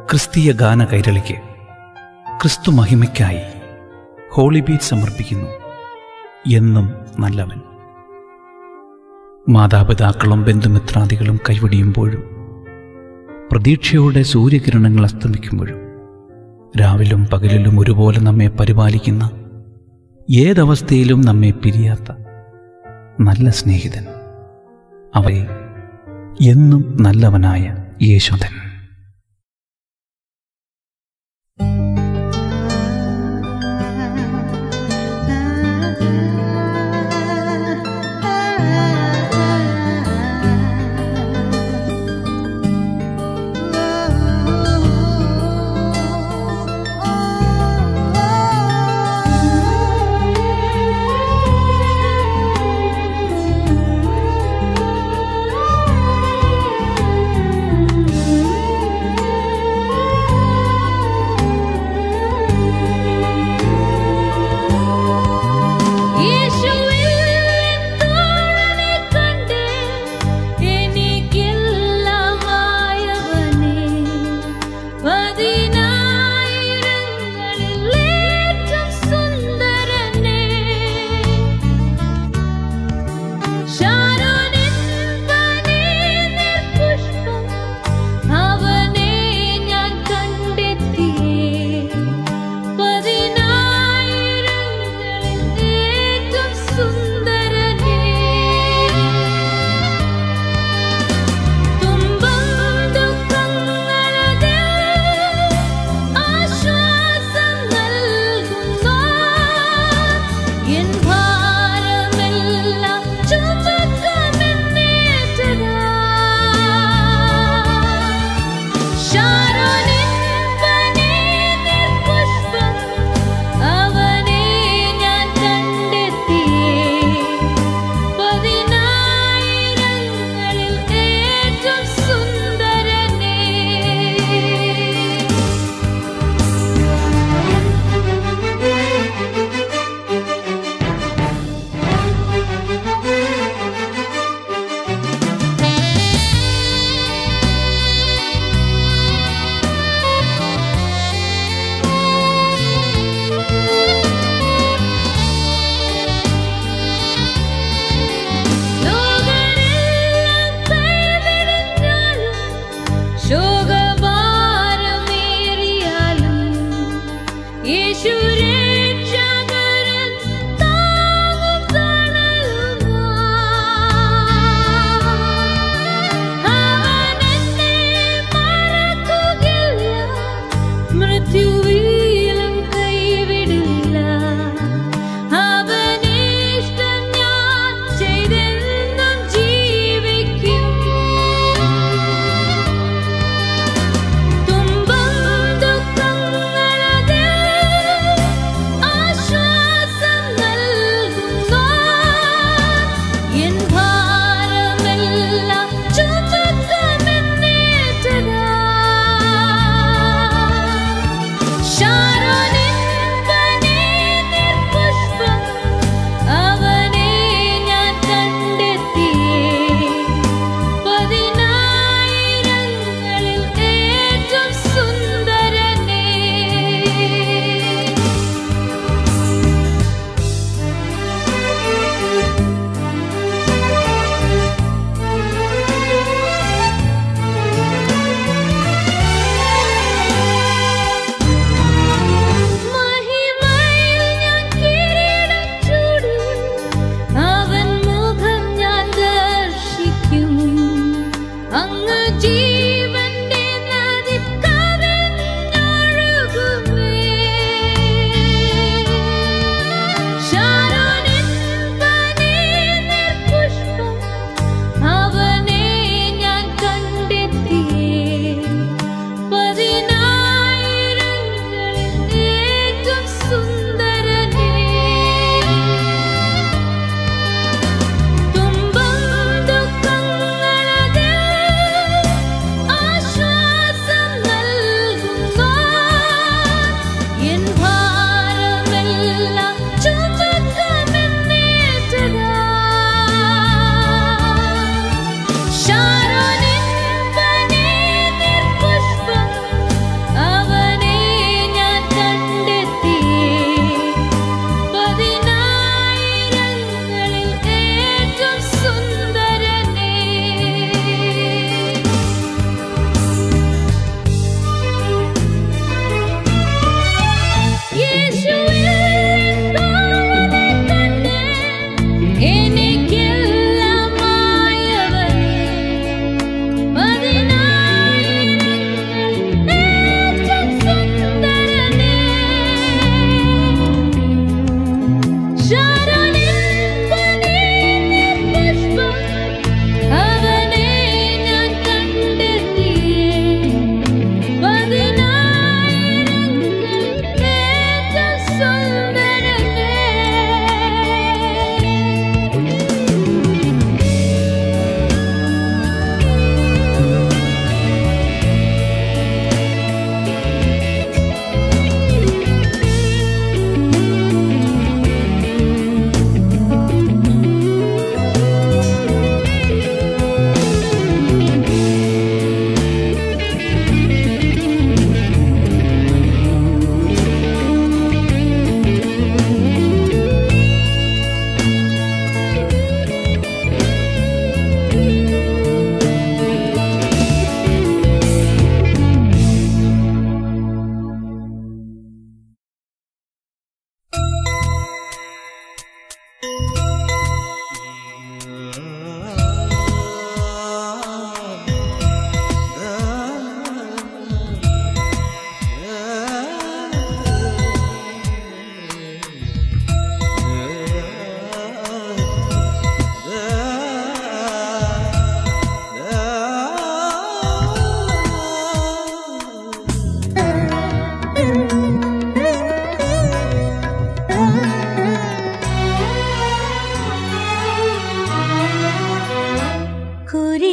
ക്രിസ്തീയ ഗാന കൈരളിക്ക് ക്രിസ്തു മഹിമയ്ക്കായി ഹോളി ബീറ്റ് സമർപ്പിക്കുന്നു എന്നും നല്ലവൻ മാതാപിതാക്കളും ബന്ധുമിത്രാദികളും കൈവടിയുമ്പോഴും പ്രതീക്ഷയോടെ സൂര്യകിരണങ്ങൾ അസ്തമിക്കുമ്പോഴും രാവിലും പകലിലും ഒരുപോലെ നമ്മെ പരിപാലിക്കുന്ന ഏതവസ്ഥയിലും നമ്മെ പിരിയാത്ത നല്ല സ്നേഹിതൻ അവയെ എന്നും നല്ലവനായ യേശുദൻ Thank you.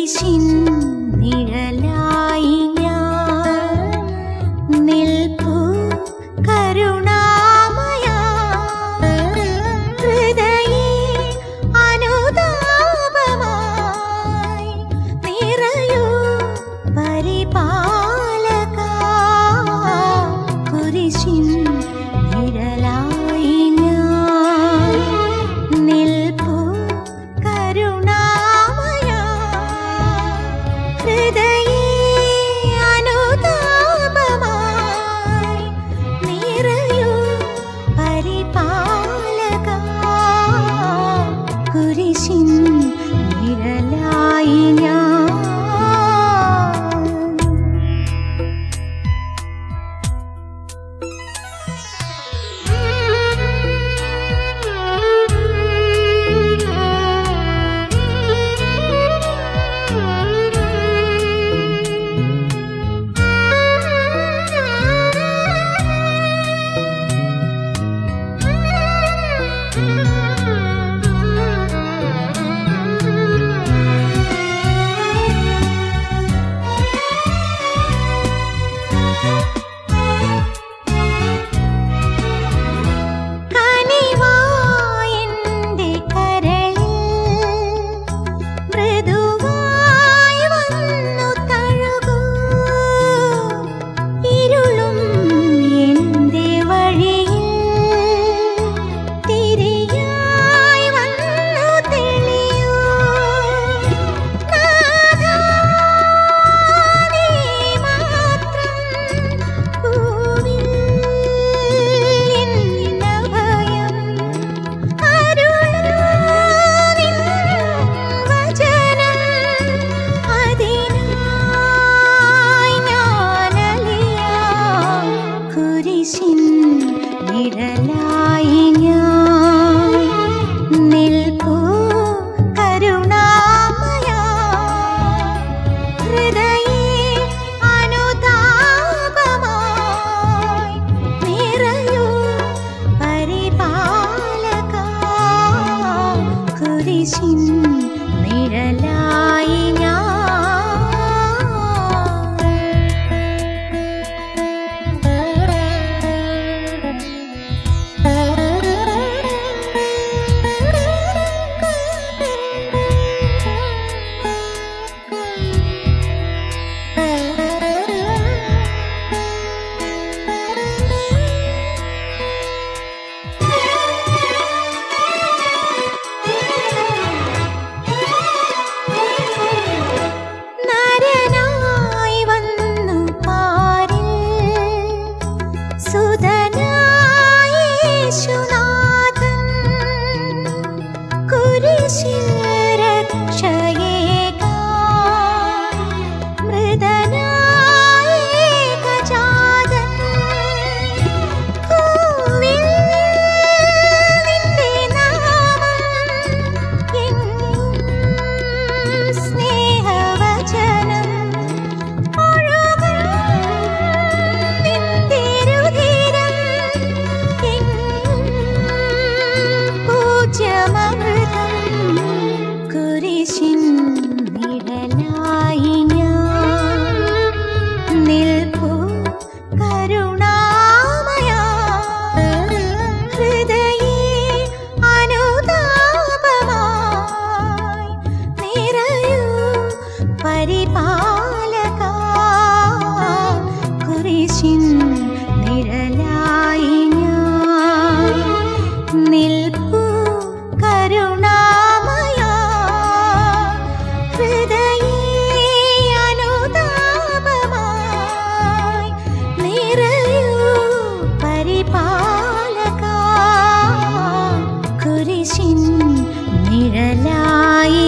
കുരിശിൻ നിഴലായി ഞാൻ നിൽപ്പു കരുണാമയ ഹൃദയേ അനുതാപമായി നിറയൂ പരിപാലക കുരിശിൻ നിഴലായി ഞാൻ നിൽപ്പു കരുണാമയ ഹൃദയേ അനുതാപമായി നിറയൂ പരിപാലക കുരിശിൻ നിഴലായി ഞാൻ കനിവായെന്റെ കരളിൽ മൃദുവായി വന്നു തഴുകൂ ഇരുളും എന്റെ വഴിയിൽ തിരിയായി വന്നു തെളിയൂ നാഥാ, നീ മാത്രം ഭൂവിൽ എന്നഭയം അരുളൂ നിൻ വചനം അതിനായി ഞാനലിയാം കുരിശിൻ നിഴലായി ഞാൻ നിൽപ്പൂ കരുണാമയ ഹൃദയേ അനുതാപമായി നിറയൂ പരിപാലക കുരിശിൻ നിഴലായി നരനായി വന്നു പാരിൽ സുതനായ യേശുനാഥൻ കുരിശിൽ രക്ഷയേകാൻ മൃതനായ ഏകജാതൻ കൂവിൽ നിന്റെ നാമം എങ്ങും സ്നേഹവചനം ഒഴുകും നിന്റെ രുധിരം എങ്ങും പൂജ്യമൃതം കുരിശിൻ നിഴലായി ഞാൻ നിൽപ്പൂ കരുണാമയ ഹൃദയേ അനുതാപമായി നിറയൂ പരിപാലക കുരിശിൻ നിഴലായി ഞാൻ നിൽപ്പൂ കരുണാമയ ഹൃദയേ അനുതാപമായി നിറയൂ പരിപാലക കുരിശിൻ നിഴലായി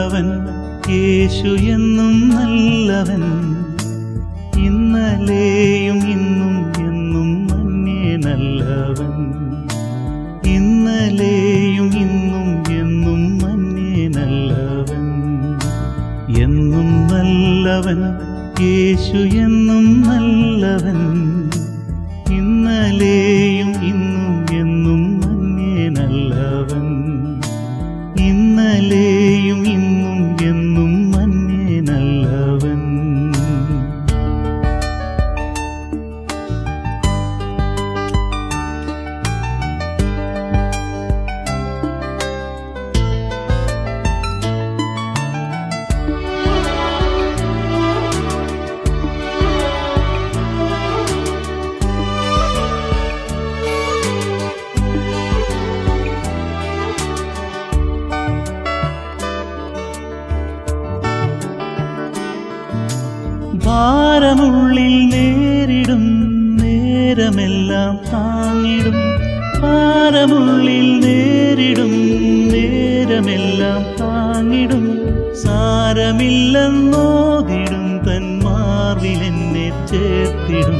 നല്ലവൻ യേശു എന്നും നല്ലവൻ ഇന്നലെയും ഇന്നും എന്നും മഞ്ഞേ നല്ലവൻ ഇന്നലെയും ഇന്നും എന്നും മഞ്ഞേ നല്ലവൻ എന്നും നല്ലവൻ യേശു എന്നും നല്ലവൻ ഇന്നലെയും ഇന്നും എന്നും മഞ്ഞേ നല്ലവൻ ഇന്നലെയും ഇന്നും എന്നും മഞ്ഞേ നല്ലവൻ ഭാരമുള്ളിൽ നേരിടും നേരമെല്ലാം താങ്ങിടും ഭാരമുള്ളിൽ നേരിടും നേരമെല്ലാം താങ്ങിടും സാരമില്ലെന്നോതിടും തന്മാർവിലെന്നെ ചേർത്തിടും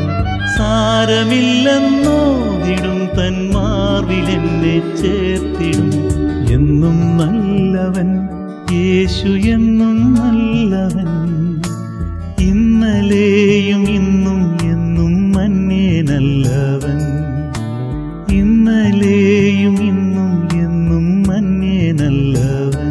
സാരമില്ലെന്നോതിടും തന്മാർവിലെന്നെ ചേർത്തിടും എന്നും നല്ലവൻ യേശു എന്നും നല്ലവൻ ഇന്നലെയും ഇന്നും എന്നും മഞ്ഞേ നല്ലവൻ ഇന്നലെയും ഇന്നും എന്നും മഞ്ഞേ നല്ലവൻ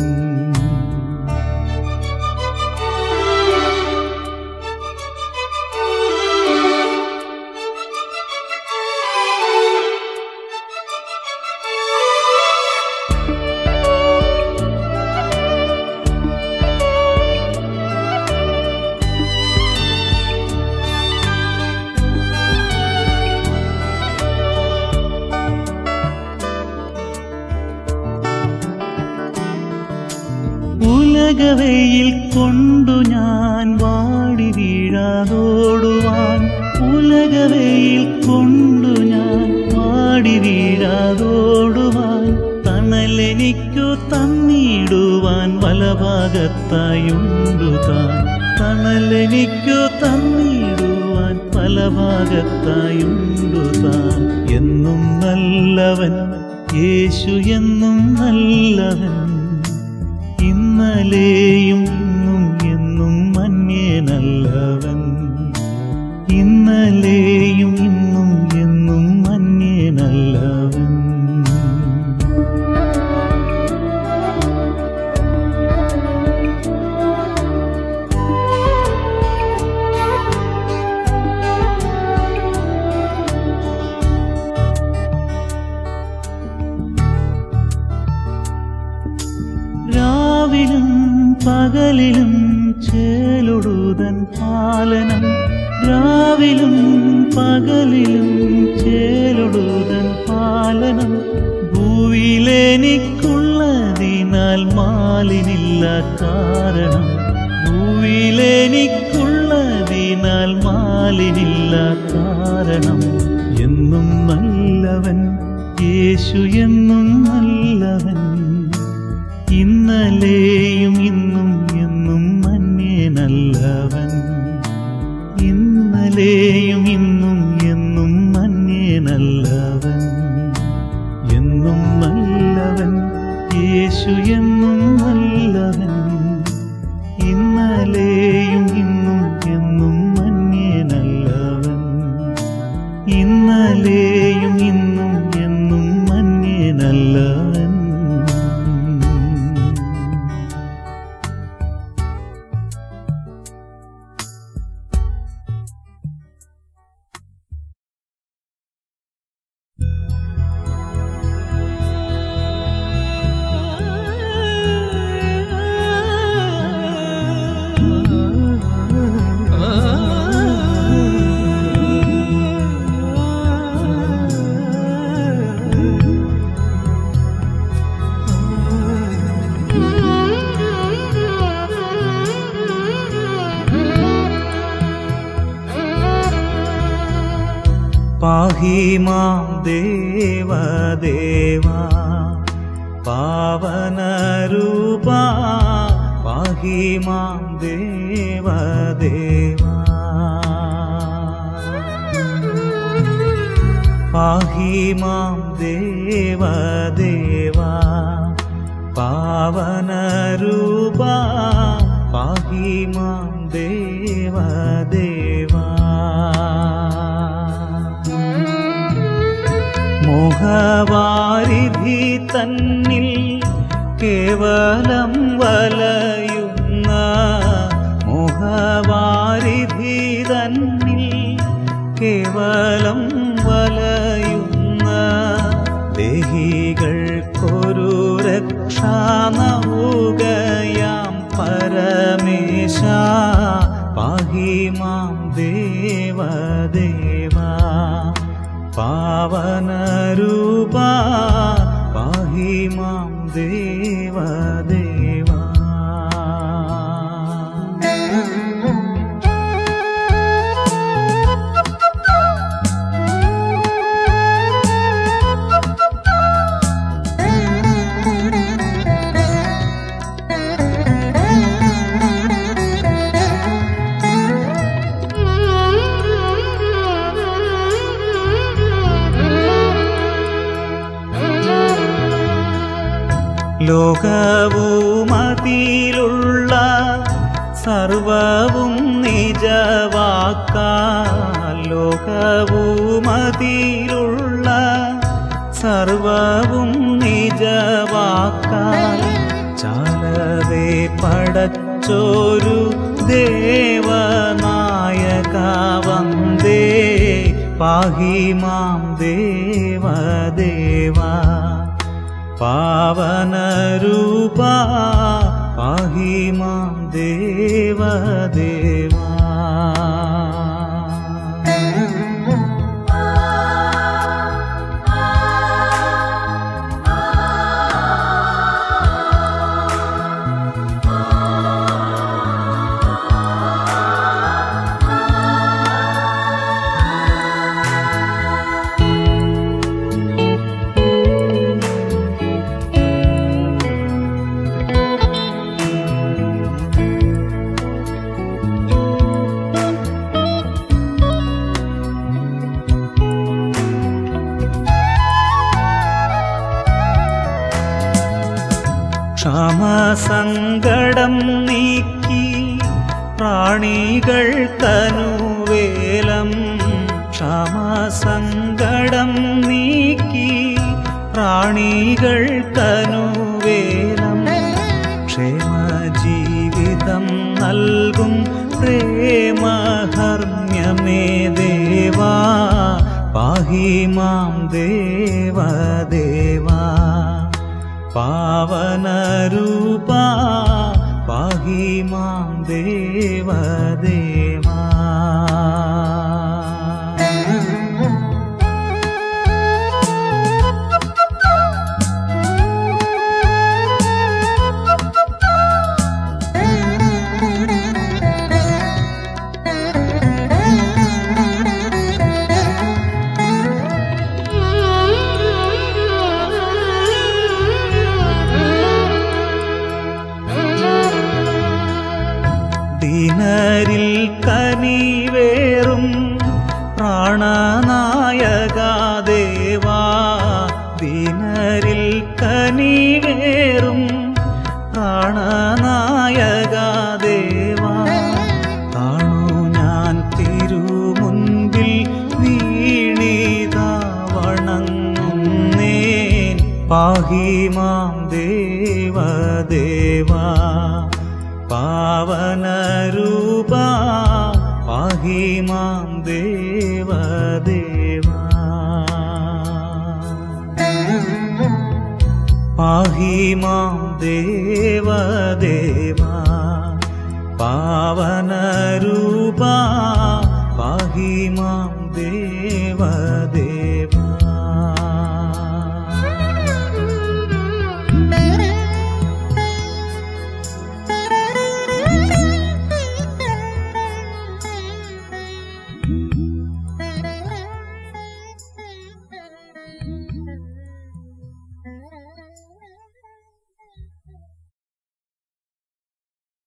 ഉലകവയിൽ കൊണ്ടു ഞാൻ വാടി വീഴാതോടുവാൻ ഉലകവയിൽ കൊണ്ടു ഞാൻ വാടി വീഴാതോടുവാൻ തണലെനിക്കു തന്നിടുവാൻ വലഭാഗത്തായുണ്ടു താൻ തണലെനിക്കു തന്നിടുവാൻ പലഭാഗത്തായുണ്ടു താൻ എന്നും നല്ലവൻ യേശു എന്നും നല്ലവൻ ഇന്നലെയും ഇന്നും എന്നും മഞ്ഞേ നല്ലവൻ ഇന്നലെയും ഇന്നും എന്നും മഞ്ഞേ നല്ലവൻ രാവിലും പകലിലും ചേലൊടുതൻ പാലനം രാവിലും പകലിലും ചേലൊടുതൻ പാലനം ഭൂവിലെനിക്കുള്ളതിനാൽ മാലിനില്ല കാരണം ഭൂവിലെനിക്കുള്ളതിനാൽ മാലിനില്ല കാരണം എന്നും നല്ലവൻ യേശു എന്നും നല്ലവൻ ഇന്നലെയും ഇന്നും എന്നും മഞ്ഞേ നല്ലവൻ ഇന്നലെയും ഇന്നും എന്നും മഞ്ഞേ നല്ലവൻ എന്നും നല്ലവൻ യേശു എന്നും നല്ലവൻ ഇന്നലെയും ഇന്നും എന്നും മഞ്ഞേ നല്ലവൻ ഇന്നലെയും ഇന്നും എന്നും മഞ്ഞേ നല്ലവൻ പാഹി മാം ദേവദേവാ പാവനരൂപാ പാ പാഹി മാം ദേവദേവാ പാഹി മാം ദേവദേവാ പാവനരൂപ പാഹി മാം ദേവദേവാ മോഹവാരിധി തന്നിൽ കേവലം വലയുന്ന മോഹവാരിധി തന്നിൽ കേവലം വലയുന്ന ദേഹികൾക്കൊരു രക്ഷാനവുകയാം പരമേശ പാഹി മാം ദേവദേവാ പാവനരൂപ പാഹി മാം ദേവദേവാ ലോകവുമതിയിലുള്ള സർവവും നിജവാക്കാൽ ലോകവുമതിയിലുള്ള സർവവും നിജവാക്കാൽ ചാലതെ പടച്ചോരു ദേവനായക വന്ദേ പാഹി മാം ദേവദേവാ പാവനരൂപ പാഹി മാം ദേവദേവാ ക്ഷമസങ്കടം നീക്കി പ്രാണികൾ തനുവേലം ക്ഷമസങ്കടം നീക്കി പ്രാണികൾ തനുവേലം ക്ഷേമജീവിതം നൽകും പ്രേമഹർമ്യമേ ദേവാ പാഹി മാം ദേവദേവാ പാവനരൂപ പാഹി മാം ദേവദേവാ ദീനരിൽ കനിവേറും പ്രാണനായക ദേവാ ദീനരിൽ കനിവേറും പ്രാണനായക ദേവാ താണു ഞാൻ തിരുമുൻപിൽ വീണിതാ വണങ്ങുന്നേൻ പാഹി മാം ദേവദേവാ പാവനരൂപ പാഹി മാം ദേവദേവാ പാഹി മാം ദേവദേവാ പാവനരൂപ പാഹി മാം ദേവദേവാ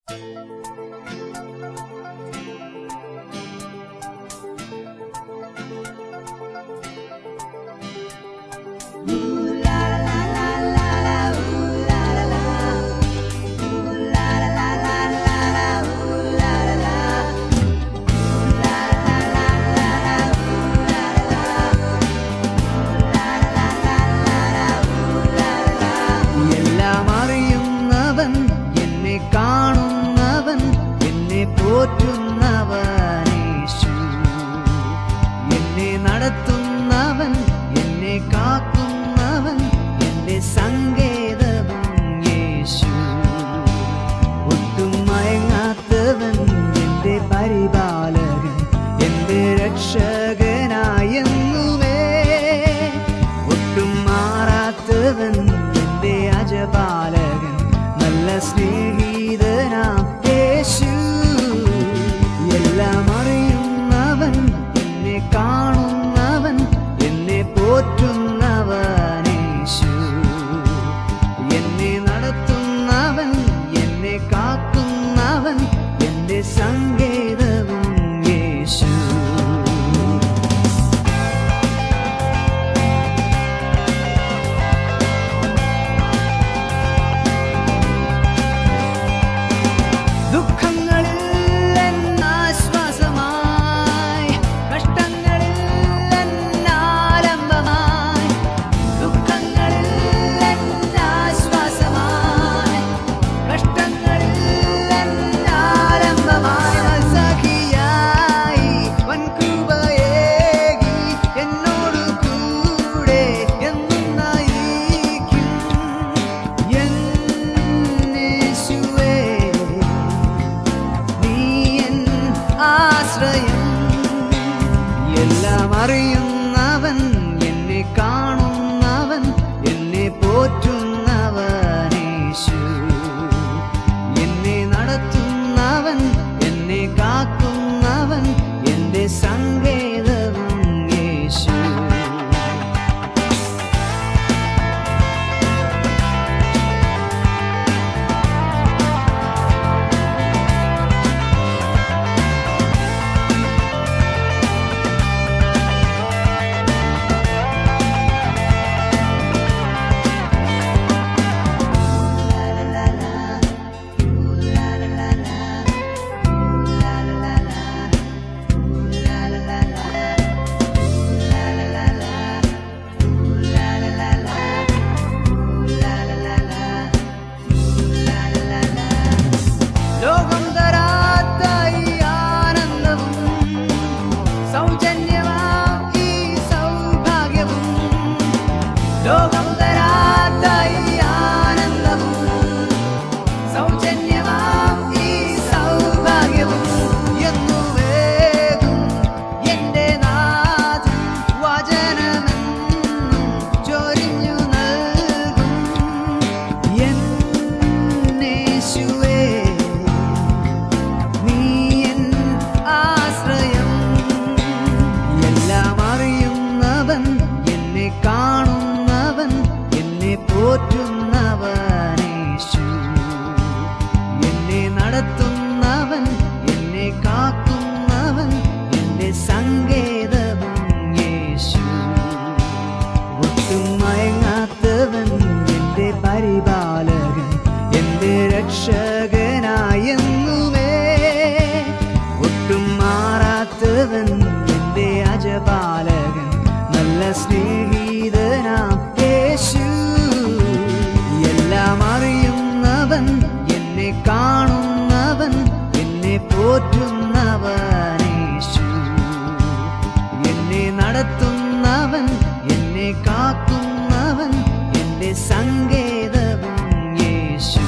എല്ലാം അറിയുന്നവൻ എന്നെ കാണുന്നവൻ എന്നെ പോറ്റുന്നവൻ യേശു എന്നെ നടത്തുന്നവൻ എന്നെ കാക്കുന്നവൻ എന്റെ സങ്കേതവും യേശു ഒട്ടും മയങ്ങാത്തവൻ എന്റെ പരിപാലകൻ എന്റെ രക്ഷകനായെന്നുമേ ഒട്ടും മാറാത്തവൻ എന്റെ അജപാലകൻ നല്ല സ്നേഹിതനാം യേശു എല്ലാം അറിയുന്നവൻ എന്നെ കാണുന്നവൻ എന്നെ പോറ്റുന്നവൻ യേശു എന്നെ നടത്തുന്നവൻ എന്നെ കാക്കുന്നവൻ എന്റെ സങ്കേതവും യേശു ദുഃഖങ്ങളിൽ എന്നാശ്വാസമായി കഷ്ടങ്ങളിൽ എന്നാലംബമായി ദുഃഖങ്ങളിൽ എന്നാശ്വാസമായി കഷ്ടങ്ങളിൽ എന്നാലംബമായി സഖിയായി വൻകൃപയേകി എന്നോട് കൂടെ എന്നും നയിക്കും എന്നേശുവേ നീ എൻ ആശ്രയം എല്ലാം അറിയുന്നവൻ എന്നെ കാണുന്നവൻ എന്നെ പോറ്റുന്നവൻ യേശു എന്നെ നടത്തുന്നവൻ എന്നെ കാക്കുന്നവൻ എന്റെ സങ്കേതവും യേശു ലോകം തരാത്ത ഈ ആനന്ദവും സൗജന്യമാം ഈ സൗഭാഗ്യവും ലോകം തരാത്ത ഈ ആനന്ദവും സൗജന്യമാം ഈ സൗഭാഗ്യവും എന്നുവേകും എന്റെ നാഥൻ വചനമെന്നും ചൊരിഞ്ഞു നൽകും എന്നേശുവേ നീ എൻ ആശ്രയം എല്ലാം അറിയുന്നവൻ എന്നെ കാണുന്നവൻ എന്നെ പോറ്റുന്നവൻ യേശു എന്നെ നടത്തുന്നവൻ എന്നെ കാക്കുന്നവൻ എന്റെ സങ്കേതവും യേശു ഒട്ടും മയങ്ങാത്തവൻ എന്റെ പരിപാലകൻ എന്റെ രക്ഷകനായെന്നുമേ ഒട്ടും മാറാത്തവൻ എന്റെ അജപാലകൻ നല്ല സ്നേഹിതനാം യേശു എല്ലാം അറിയുന്നവൻ എന്നെ കാണുന്നവൻ എന്നെ പോറ്റുന്നവൻ യേശു എന്നെ നടത്തുന്നവൻ എന്നെ കാക്കുന്നവൻ എന്റെ സങ്കേതവും യേശു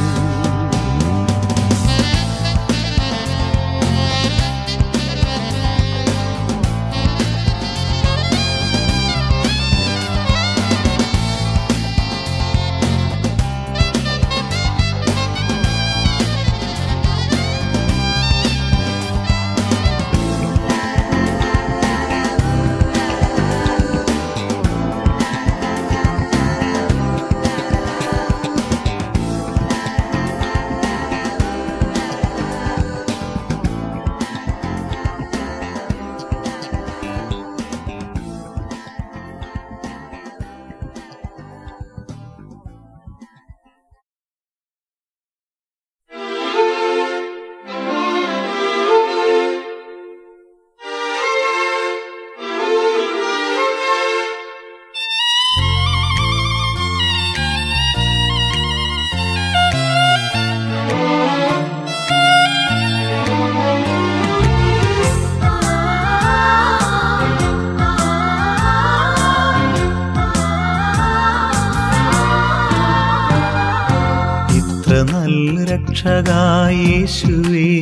നല്ല രക്ഷകായേശുവേ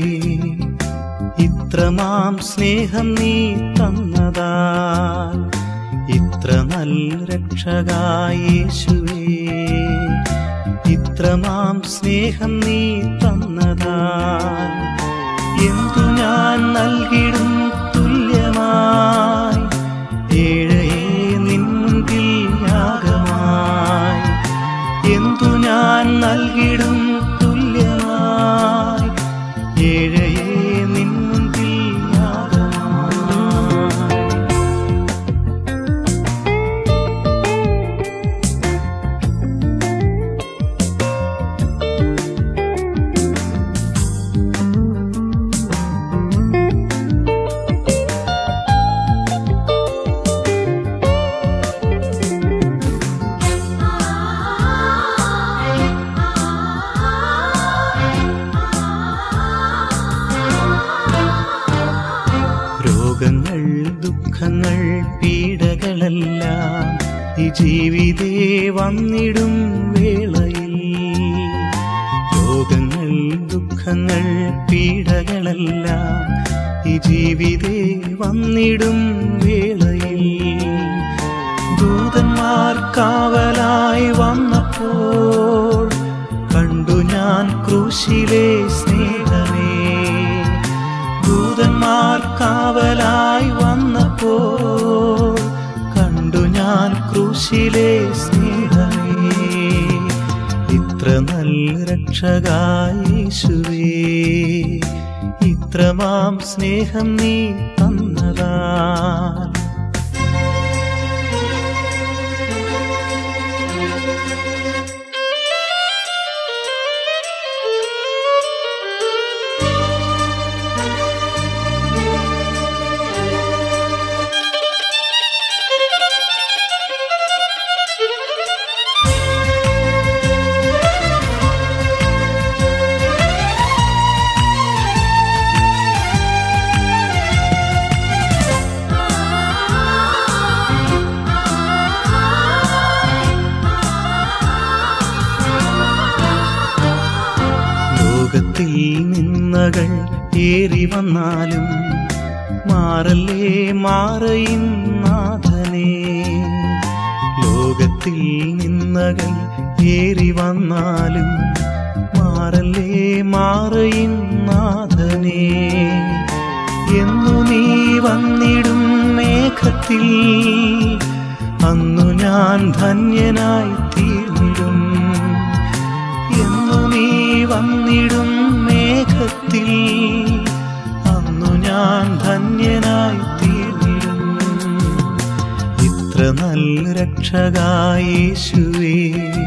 ഇത്രമാം സ്നേഹം നീ തന്നതാൽ ഇത്ര നല്ല രക്ഷകായേശുവേ ഇത്രമാം സ്നേഹം നീ തന്നതാൽ എന്തു ഞാൻ നൽകിടും തുല്യമായി ഏഴയെ നിൻ മുൻപിൽ യാഗമായി എന്തു ഞാൻ നൽകിടും തുല്യമായി ഏഴയെ നിൻ മുൻപിൽ യാഗമായി രോഗങ്ങൾ ദുഃഖങ്ങൾ പീഡകളെല്ലാം ഈ ജീവിതേ വന്നിടും വേളയിൽ രോഗങ്ങൾ ദുഃഖങ്ങൾ പീഡകളെല്ലാം ഈ ജീവിതേ വന്നിടും വേളയിൽ ദൂതന്മാർ കാവലായി വന്നപ്പോൾ കണ്ടു ഞാൻ ക്രൂശിലെ സ്നേഹമേ ദൂതന്മാർ കാവലായി വന്നപ്പോൾ കണ്ടു ഞാൻ ക്രൂശിലെ സ്നേഹമേ ഇത്ര നല്ല രക്ഷകായേശുവേ ഇത്രമാം സ്നേഹം നീ തന്നതാ ലോകത്തിൽ നിന്നകൾ ഏറി വന്നാലും മാറല്ലേ മാറയിൻ നാഥനേ ലോകത്തിൽ നിന്നകൾ ഏറി വന്നാലും മാറല്ലേ മാറയിൻ നാഥനേ എന്നു നീ വന്നിടും മേഘത്തിൽ അന്നു ഞാൻ ധന്യനായി തീർന്നിടും എന്നു നീ വന്നിടും മേഘത്തിൽ അന്നു ഞാൻ ധന്യനായി തീർന്നിടും ഇത്ര നല്ല രക്ഷകായേശുവേ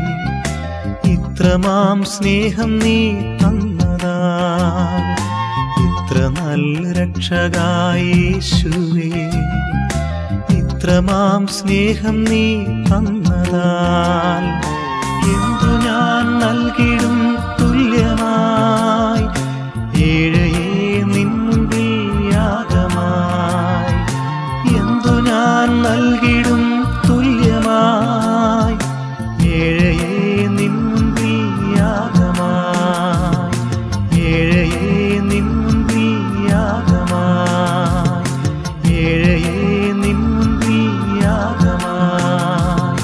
ഇത്രമാം സ്നേഹം നീ തന്നതാ ഇത്ര നല്ല രക്ഷകായേശുവേ ഇത്രമാം സ്നേഹം നീ തന്നതാൽ എന്തു ഞാൻ നൽകിടും തുല്യമായി ഏഴയെ നിൻ മുൻപിൽ യാഗമായി എന്തു ഞാൻ നൽകിടും തുല്യമായി ഏഴയെ നിൻ മുൻപിൽ യാഗമായി ഏഴയെ നിൻ മുൻപിൽ യാഗമായി ഏഴയെ നിൻ മുൻപിൽ യാഗമായി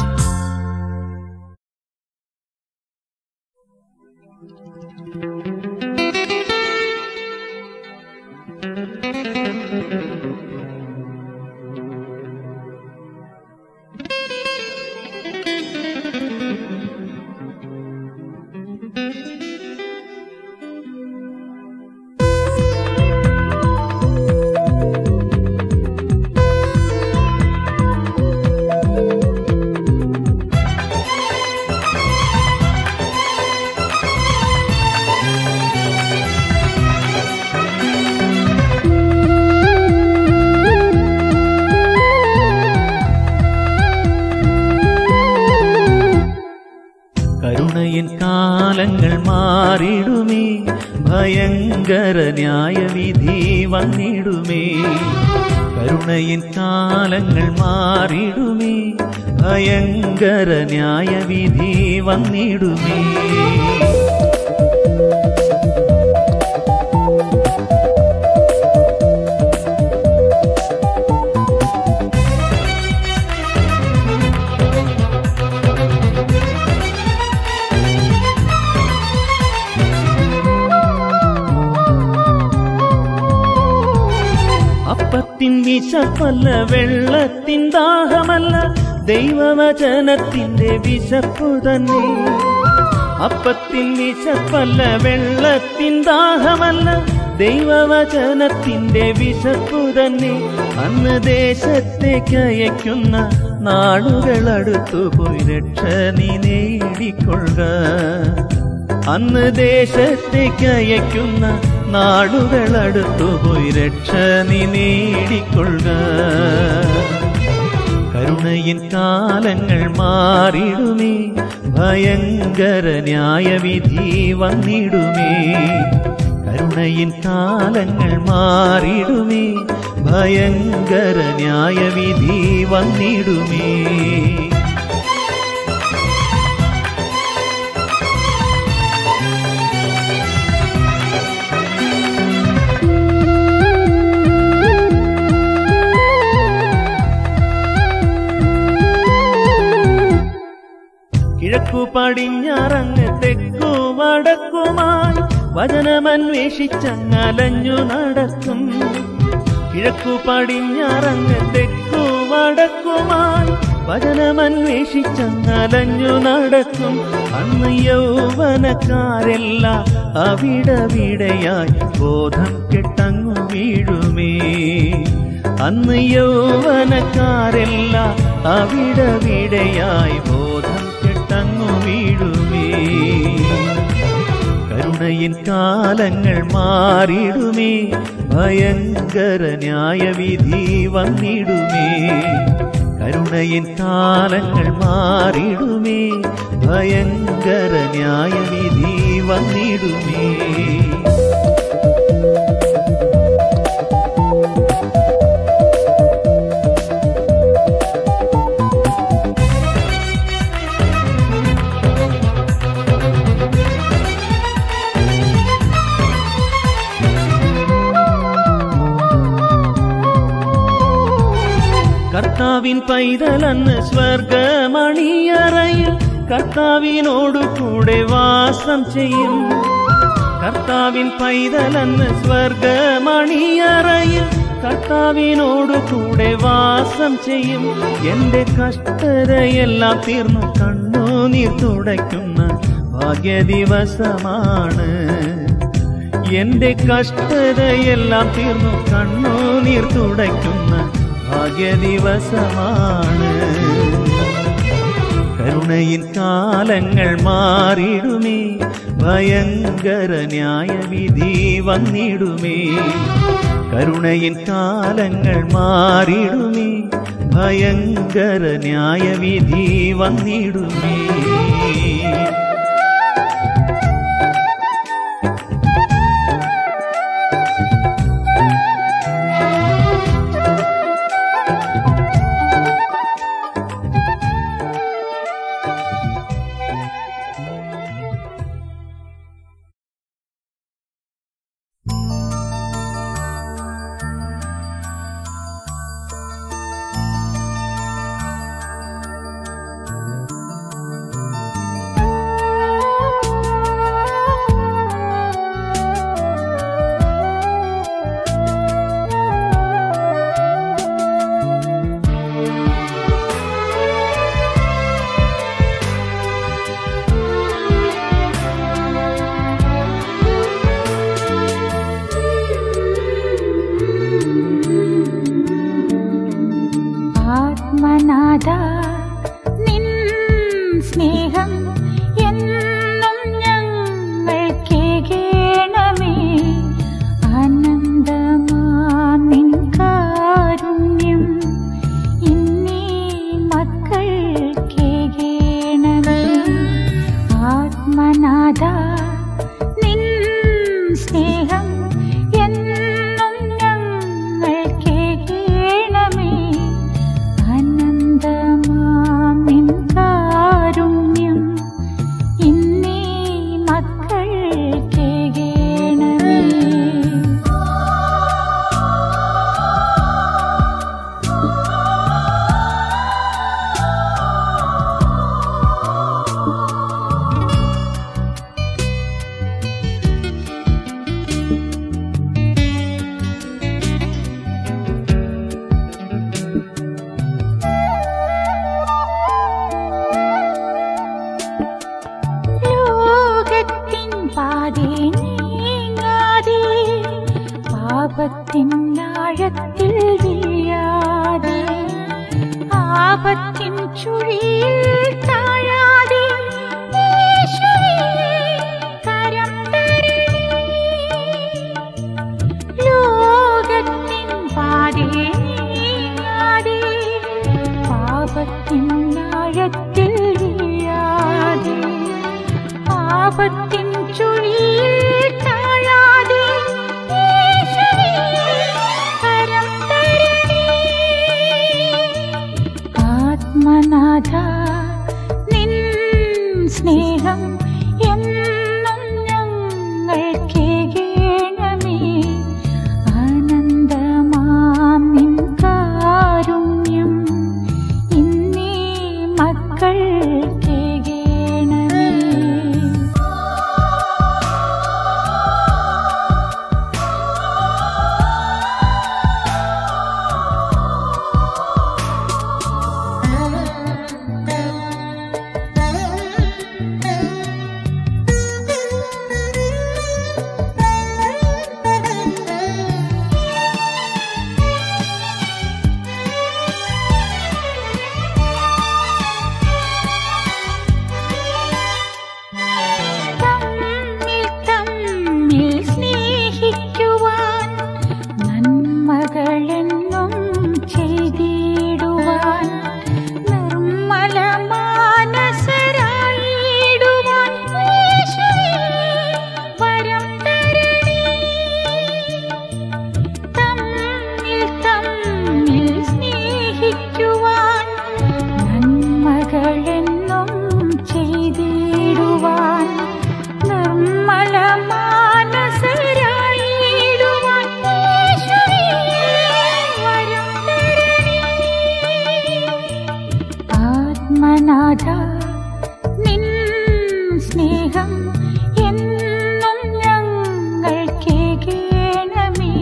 കരുണയിൻ കാലങ്ങൾ മാറിടുമേ ഭയങ്കര ന്യായവിധി വന്നിടുമേ കരുണയിൻ കാലങ്ങൾ മാറിടുമേ ഭയങ്കര ന്യായവിധി വന്നിടുമേ വിശപ്പല്ല വെള്ളത്തിൻ ദാഹമല്ല ദൈവവചനത്തിന്റെ വിശപ്പു തന്നെ അപ്പത്തിൻ വിശപ്പല്ല വെള്ളത്തിൻ ദാഹമല്ല ദൈവവചനത്തിന്റെ വിശപ്പു തന്നെ അന്ന് ദേശത്തേക്ക് അയക്കുന്ന നാളുകൾ അടുത്തുപോയി രക്ഷ നീ നേടിക്കൊള്ളുക അന്ന് ദേശത്തേക്ക് അയക്കുന്ന നാടുകൾ അടുത്തുപോയി രക്ഷ നീ നേടിക്കൊള്ളുക കരുണയിൻ കാലങ്ങൾ മാറിടുമേ ഭയങ്കര ന്യായവിധി വന്നിടുമേ കരുണയിൻ കാലങ്ങൾ മാറിടുമേ ഭയങ്കര ന്യായവിധി വന്നിടുമേ കിഴക്കു പടിഞ്ഞാറങ്ങ് തെക്കു വടക്കുമായി വചനമന്വേഷിച്ചങ്ങലഞ്ഞു നടക്കും കിഴക്കു പടിഞ്ഞാറങ്ങ് തെക്കു വടക്കുമായി വചനമന്വേഷിച്ചങ്ങലഞ്ഞു നടക്കും അന്ന് യൗവനക്കാരെല്ലാം അവിടവിടെയായി ബോധം കെട്ടങ്ങു വീഴുമേ അന്ന് യൗവനക്കാരെല്ലാം അവിടവിടെയായി ബോധം കെട്ടങ്ങു വീഴുമേ കരുണയിൻ കാലങ്ങൾ മാറിടുമേ ഭയങ്കര ന്യായവിധി വന്നിടുമേ കരുണയിൻ കാലങ്ങൾ മാറിടുമേ ഭയങ്കര ന്യായവിധി വന്നിടുമേ കർത്താവിൻ പൈതലന്ന് സ്വർഗമണിയറയിൽ കർത്താവിനോടു കൂടെ വാസം ചെയ്യും കർത്താവിൻ പൈതലന്ന് സ്വർഗമണിയറയിൽ കർത്താവിനോടു കൂടെ വാസം ചെയ്യും എന്റെ കഷ്ടതയെല്ലാം തീർന്നു കണ്ണുനീർ തുടയ്ക്കുന്ന ഭാഗ്യദിവസമാണ് എന്റെ കഷ്ടതയെല്ലാം തീർന്നു കണ്ണുനീർ തുടയ്ക്കുന്ന ഭാഗ്യദിവസമാണ് കരുണയിൻ കാലങ്ങൾ മാറിടുമേ ഭയങ്കര ന്യായവിധി വന്നിടുമേ കരുണയിൻ കാലങ്ങൾ മാറിടുമേ ഭയങ്കര ന്യായവിധി വന്നിടുമേ ആത്മനാഥ നിൻ സ്നേഹം എന്നും ഞങ്ങൾ കേകേണമേ ആനന്ദമാം നിൻ കാരുണ്യം ഇന്നീ മക്കൾ കേകേണമേ ആത്മനാഥ നിൻ സ്നേഹം എന്നും ഞങ്ങൾ കേകേണമേ അനന്തമാം നിൻ കാരുണ്യം ഇന്നീ മക്കൾ കേകേണമേ പാതെ നീങ്ങാതെ പാപത്തിൻ ആഴത്തിൽ വീഴാതെ ആപത്തിൻ ചുഴിയിൽ താഴാതെ യേശുവേ, കരം തരണേ ലോകത്തിൻ പാതേ നീങ്ങാതെ പാപത്തിൻ ആഴത്തിൽ വീഴാതെ പാപത്തിൻ ചുഴിയിൽ താഴാതെ യേശുവേ, കരം തരണേ ആത്മനാഥ നിൻ സ്നേഹം എന്നും ഞങ്ങൾ കേകേണമേ ആനന്ദമാം നിൻ കാരുണ്യം ഇന്നീ മക്കൾ കേകേണമേ തമ്മിൽ തമ്മിൽ സ്നേഹിക്കുവാൻ നന്മകളെന്നും ചെയ്തിടുവാൻ നിർമ്മല മാനസരായിടുവാൻ യേശുവേ, വരം തരണേ തമ്മിൽ തമ്മിൽ സ്നേഹിക്കുവാൻ നന്മകളെന്നും ചെയ്തിടുവാൻ നിർമ്മല മാനസരായിടുവാൻ യേശുവേ, വരം തരണേ ആത്മനാഥ നിൻ സ്നേഹം എന്നും ഞങ്ങൾ കേകേണമേ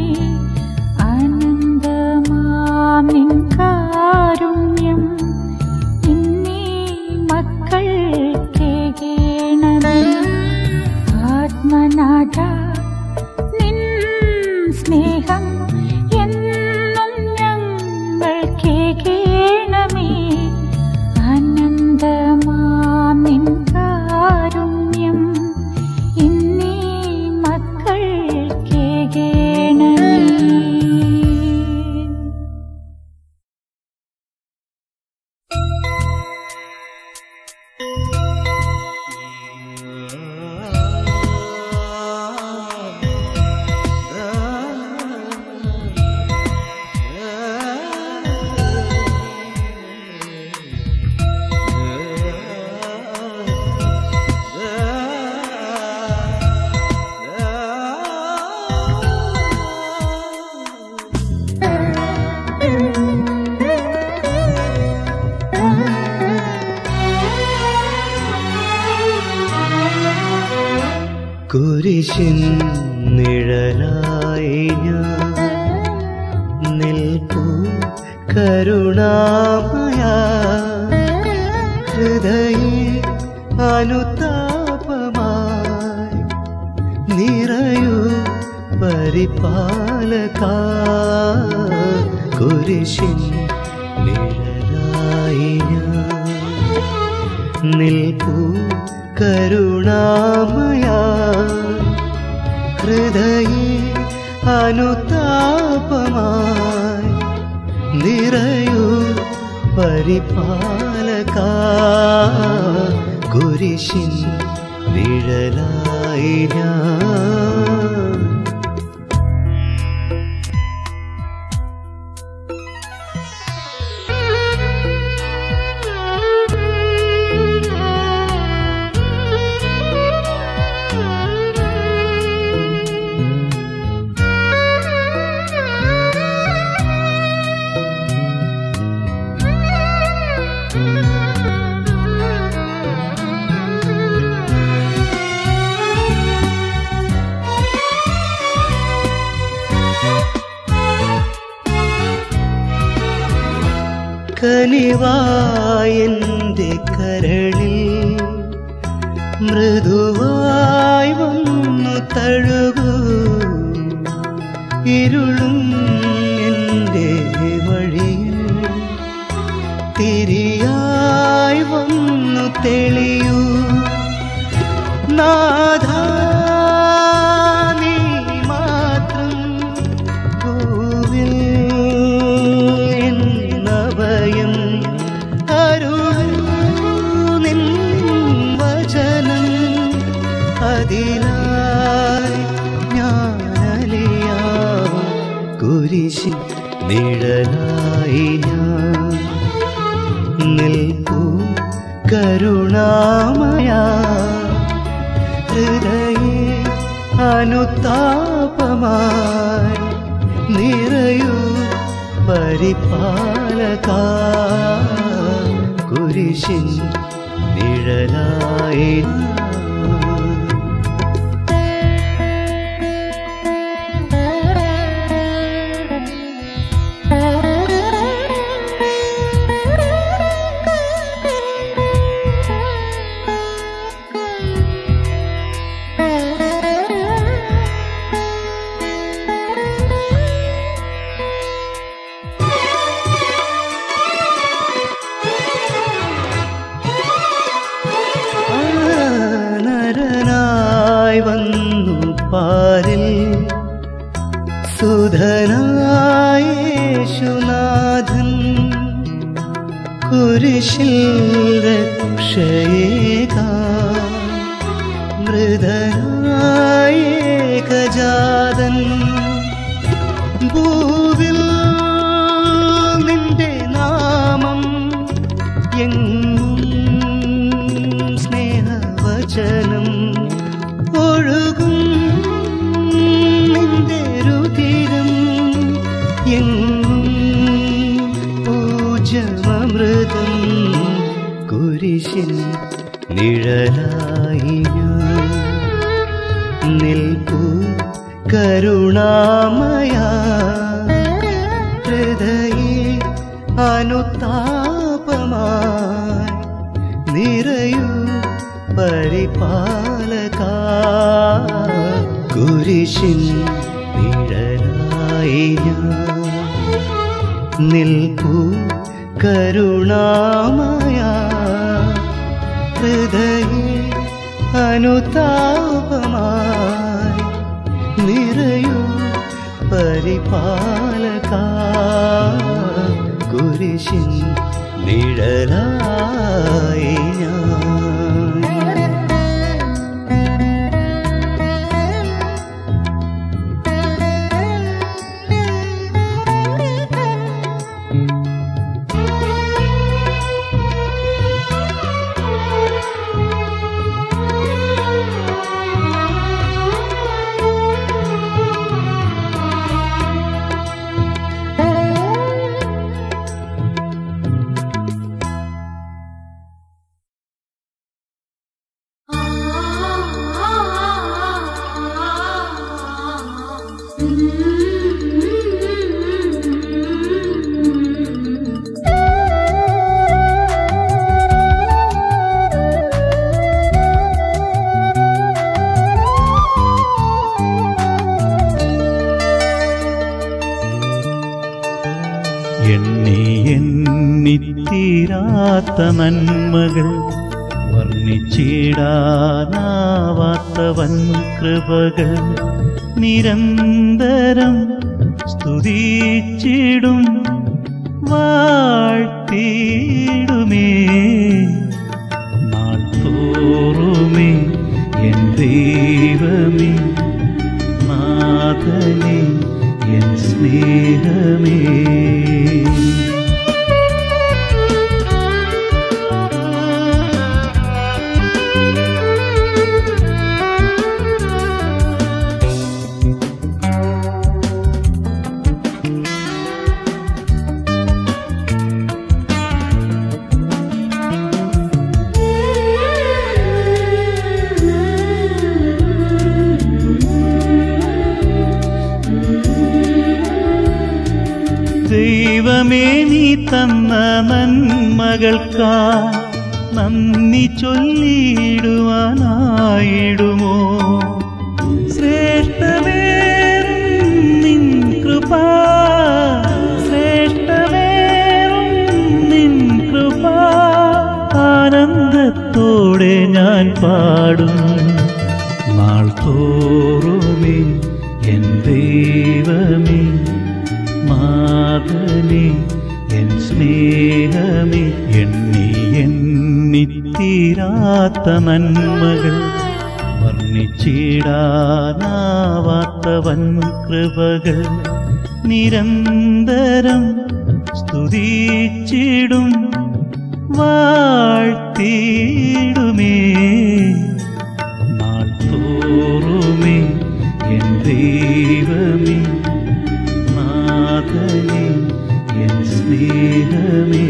ആനന്ദമാം നിൻ കാരുണ്യം ഇന്നീ മക്കൾ കേകേണമേ ആത്മനാഥ നിൻ സ്നേഹം എന്നും ഞങ്ങൾ കേകേണമേ ആനന്ദമാം നിൻ കാരുണ്യം ഇന്നീ മക്കൾ കേകേണമേ കുരിശിൻ നിഴലായി ഞാൻ നിൽപ്പൂ കരുണാമയ ഹൃദയ അനുതാപമായി നിറയൂ പരിപാലക കുരിശിൻ നിഴലായി ഞാൻ നിൽപ്പൂ കരുണാമയ ഹൃദയ അനുതാപമായി നിറയൂ പരിപാലക കുരിശിൻ നിഴലായി ഞാൻ കനിവായന്റെ കരളിൽ മൃദുവായി വന്നു തഴുകൂ ഇരുളും എൻ്റെ വഴിയിൽ തിരിയായി വന്നു തെളിയൂ നാഥ നീ മാത്രം ഭൂവിൽ എന്നഭയം അരുളൂ നിൻ വചനം അതിലായി ഞാനലിയാം കുരിശി നിഴലായി ഞാൻ നിൽക്കൂ കരുണാമയ ഹൃദയേ അനുതാപമായി നിറയൂ പരിപാലക കുരിശിൻ നിഴലായി ഞാൻ. നരനായി വന്നു പാരിൽ സുധനായേശുനാഥൻ കുരിശിൽ രക്ഷയേക മൃതനായേകജാതൻ ഭൂവിൽ നിന്റെ നാമം എങ്ങും സ്നേഹവചനം ഒഴുകും നിന്റെ രുതിരം എങ്ങും പൂജമൃതം കുരിശിൻ നിഴലായി ഞാൻ നിൽപ്പൂ കരുണാമയ ഹൃദയേ അനുതാപമായി നിറയൂ പരിപാലക കുരിശിൻ നിഴലായി ഞാൻ നിൽപ്പൂ കരുണാമയ ഹൃദയേ അനുതാപമായി നിറയൂ പരിപാലക കുരിശിൻ നിഴലായി ഞാൻ എണ്ണി എണ്ണിത്തീരാത്ത നന്മകൾ വർണ്ണിച്ചിടാനാവാത്ത വൻ കൃപകൾ നിരന്തരം സ്തുതിച്ചിടും വാഴ്ത്തിയിടുമേ നാൾ തോറുമേ എൻ ദൈവമേ നാഥനെ എൻ സ്നേഹമേ ദൈവമേ നീ തന്ന നന്മകൾക്കാ നന്ദി ചൊല്ലിയിടുവാനായിടുമോ ശ്രേഷ്ഠമായ മനസ്സോടെ ഞാൻ പാടും നാൾ തോറുമേ എൻ ദൈവമേ നാഥനെ എൻ സ്നേഹമേ എണ്ണി എണ്ണിത്തീരാത്ത നന്മകൾ വർണ്ണിച്ചിടാനാവാത്ത വൻ കൃപകൾ നിരന്തരം സ്തുതിച്ചിടും വാഴ്ത്തിയിടുമേ നാൾ തോറുമേ എൻ ദൈവമേ നാഥനെ എൻ സ്നേഹമേ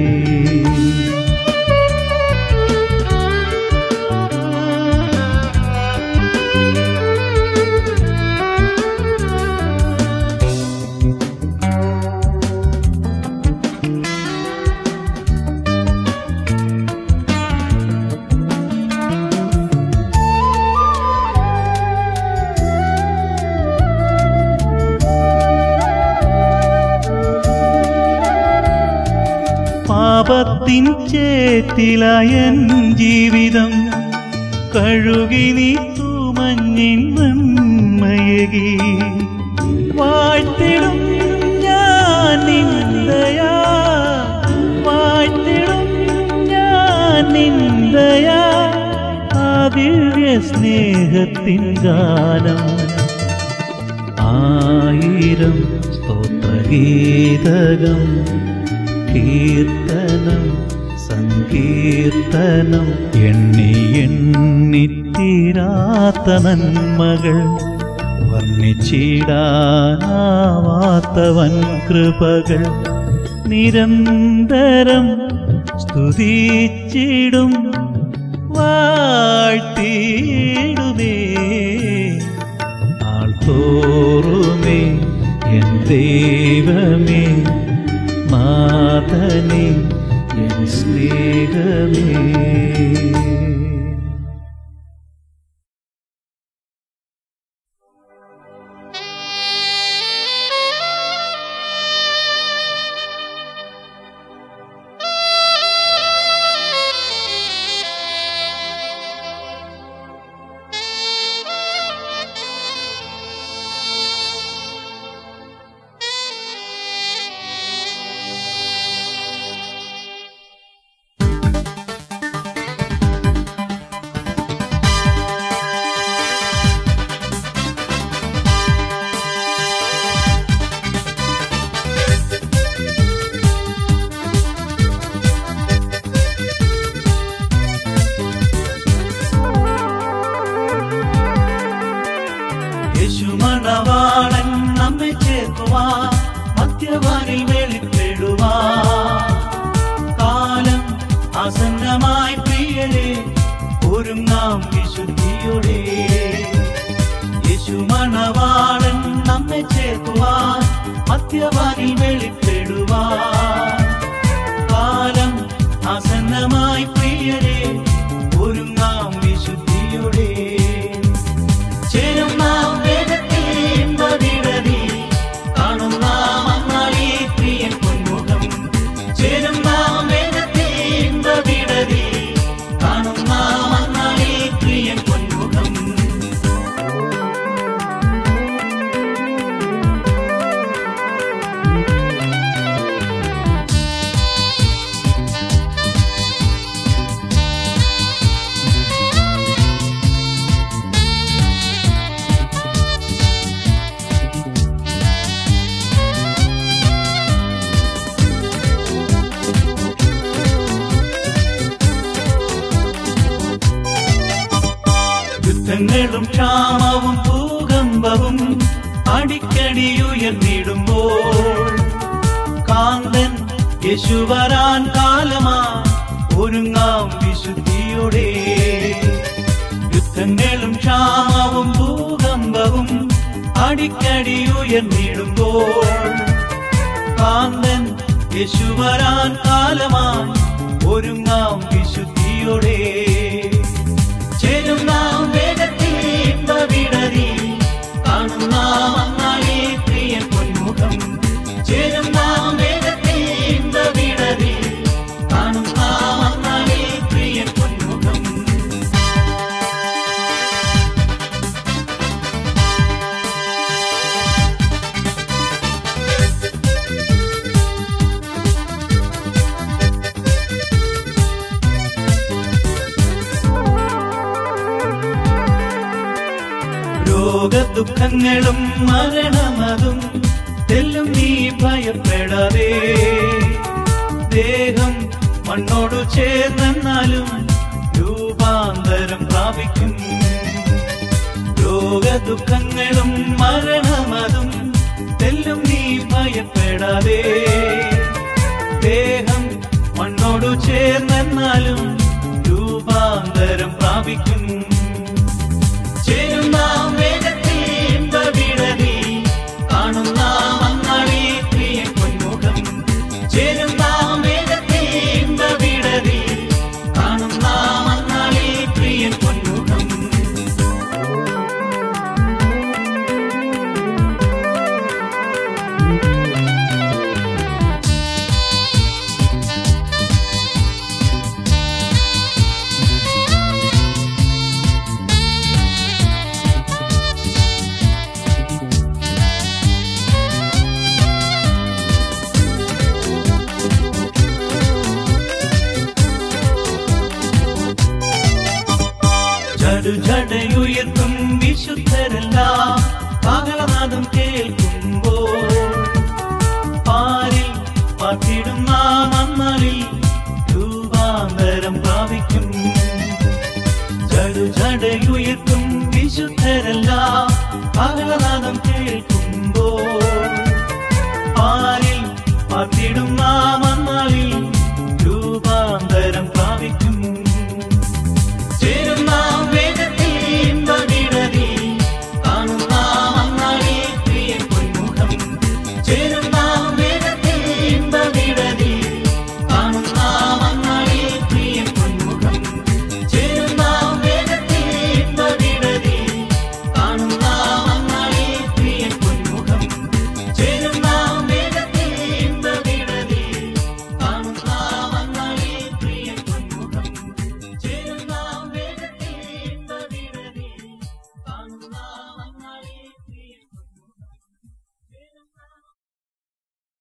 പാപത്തിൻ ചേത്തിലയൻ ജീവിതം കഴുകി നീ തൂമഞ്ഞിൻ നന്മയകി വാഴ്ത്തിടും ഞാൻ നിന്ദയാ വാഴ്ത്തിടും ഞാൻ നിന്ദയാ ആ ദിവ്യ സ്നേഹത്തിൻ ഗാനം ആയിരം സ്തോത്രഗീതകം കീർത്തനം സങ്കീർത്തനം എണ്ണി എണ്ണിത്തീരാത്ത നന്മകൾ വർണ്ണിച്ചിടാനാവാത്ത വൻ കൃപകൾ നിരന്തരം സ്തുതിച്ചിടും വാഴ്ത്തിയിടുമേ ആൾ തോറുമേ എൻ ദൈവമേ നാഥനെ എൻ സ്നേഹമേ യേശുമണവാളൻ നമ്മെ ചേർക്കുവാ മധ്യവാനിൽ വെളിപ്പെടുവാ കാലം ആസന്നമായി പ്രിയരെ ഒരുങ്ങാം വിശുദ്ധിയോടെ യേശുമണവാളൻ നമ്മെ ചേർക്കുവാ മധ്യവാനിൽ വെളിപ്പെടുവാ കാലം ആസന്നമായി പ്രിയരെ ഒരുങ്ങാം വിശുദ്ധിയോടെ ചേരും നാം വേഗത്തിൽ ഇമ്പവിടതി കാണും നാം അന്നാളി പ്രിയൻ പൊന്മുഖം ചേരും നാം വേഗത്തിൽ ഇമ്പവിടതി കാണും നാം അന്നാളി പ്രിയൻ പൊന്മുഖം യുദ്ധങ്ങളും ക്ഷാമവും ഭൂകമ്പവും അടിക്കടി ഉയർന്നിടുമ്പോൾ കാന്തൻ യേശു വരാൻ കാലമാ ഒരുങ്ങാം വിശുദ്ധിയോടെ യുദ്ധങ്ങളും ക്ഷാമവും ഭൂകമ്പവും അടിക്കടി ഉയർന്നിടുമ്പോൾ കാന്തൻ യേശു വരാൻ കാലമായി ഒരുങ്ങാം വിശുദ്ധിയോടെ ചേരും നാം വേഗത്തിൽ ഇമ്പവിടരി കാണും നാം അന്നാളെ പ്രിയൻ പൊന്മുഖം ചേരും നാം വേഗത്തിൽ ഇമ്പവിടരി കാണും നാം അന്നാളെ പ്രിയൻ പൊന്മുഖം രോഗദുഃഖങ്ങളും മരണമതും തെല്ലും നീ ഭയപ്പെടാതെ ദേഹം മണ്ണോടു ചേർന്നെന്നാലും രൂപാന്തരം പ്രാപിക്കും രോഗദുഃഖങ്ങളും മരണമതും തെല്ലും നീ ഭയപ്പെടാതെ ദേഹം മണ്ണോടു ചേർന്നെന്നാലും രൂപാന്തരം പ്രാപിക്കും ചേരുന്ന വേഗത്തിൽ ഇമ്പവിടതി കാണുന്ന മങ്ങാളി പ്രിയ പൊന്മുഖം ചേരുന്ന വേഗത്തിൽ ഇമ്പവിടതി കാണുന്ന മങ്ങാളി പ്രിയ പൊന്മുഖം ജടുജടയുയർത്തും വിശുദ്ധരെല്ലാം പകലനാദം കേൾക്കുമ്പോൾ പാരിൽ പത്തിടും നാം അന്നളിൽ രൂപാന്തരം പ്രാപിക്കും ജടുജടയുയർത്തും വിശുദ്ധരെല്ലാം പകലനാദം കേൾക്കുമ്പോൾ പാരിൽ പത്തിടും നാം അന്നളിൽ രൂപാന്തരം പ്രാപിക്കും ചേരുന്ന വേഗത്തിൽ ഇമ്പവിടതി കാണുന്ന മങ്ങാളി പ്രിയ പൊന്മുഖം ചേരുന്ന വേഗത്തിൽ ഇമ്പവിടതി കാണുന്ന